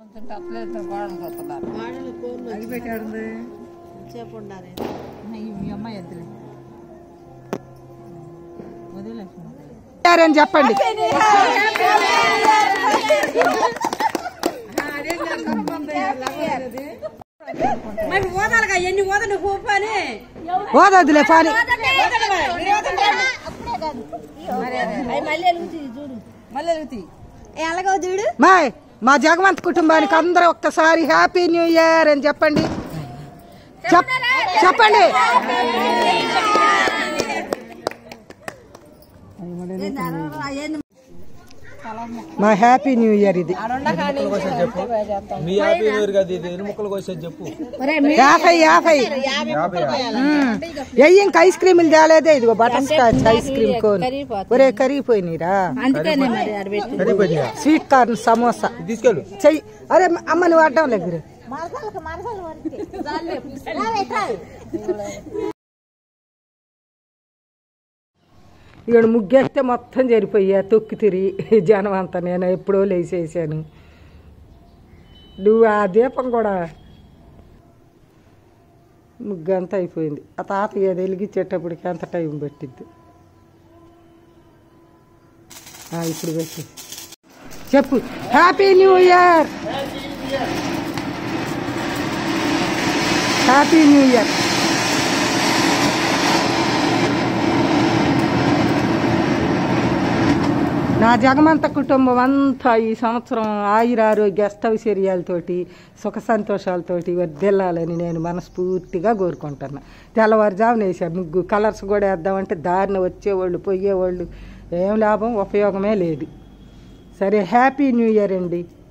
అని చెప్పండి మరి ఓదాలుగా ఎన్ని ఓదండి కూపని ఓదొద్దులే పాని ఎలాగో చూడు మా మా జగవంత్ కుటుంబానికి అందరూ ఒక్కసారి హ్యాపీ న్యూ ఇయర్ అని చెప్పండి చెప్ చెప్పండి మా హ్యాపీ న్యూ ఇయర్ ఇది మీ యాభై వేరు కదా ఇది ఎన్ని ముక్కలు కోసేది చెప్పు యాభై యాభై ఉమ్. ఎయ్యి ఇంకా ఐస్ క్రీములు తేలేదే ఇదిగో butterscotch ice cream cone ఒరే కరిగిపోయినరా అందుకనే మరి ఆడ పెట్టి స్వీట్ కార్న్ సమోసా తీసుకెళ్ళు చెయ్యి అరే అమ్మ నువ్వు అడ్డం దగ్గర ఇక్కడ ముగ్గేస్తే మొత్తం జరిపోయా తొక్కి తిరిగి జనం అంతా నేను ఎప్పుడో లేచేసాను నువ్వు ఆ దీపం కూడా ముగ్గు అంతా అయిపోయింది ఆ తాత ఏది వెలిగించేటప్పటికి ఎంత టైం పట్టిద్ది ఆ, ఇప్పుడు పెట్టి చెప్పు happy new year happy new year నా జగమంత కుటుంబం అంతా ఈ సంవత్సరం ఆయురారోగ్య అష్టైశ్వర్యాలతోటి సుఖ సంతోషాలతోటి వర్దిల్లాలని నేను మనస్ఫూర్తిగా కోరుకుంటున్నా తెల్లవారుజామున వేసాను ముగ్గు కలర్స్ కూడా వేద్దామంటే దారిన వచ్చేవాళ్ళు పోయేవాళ్ళు ఏం లాభం ఉపయోగమే లేదు సరే హ్యాపీ న్యూ ఇయర్ అండి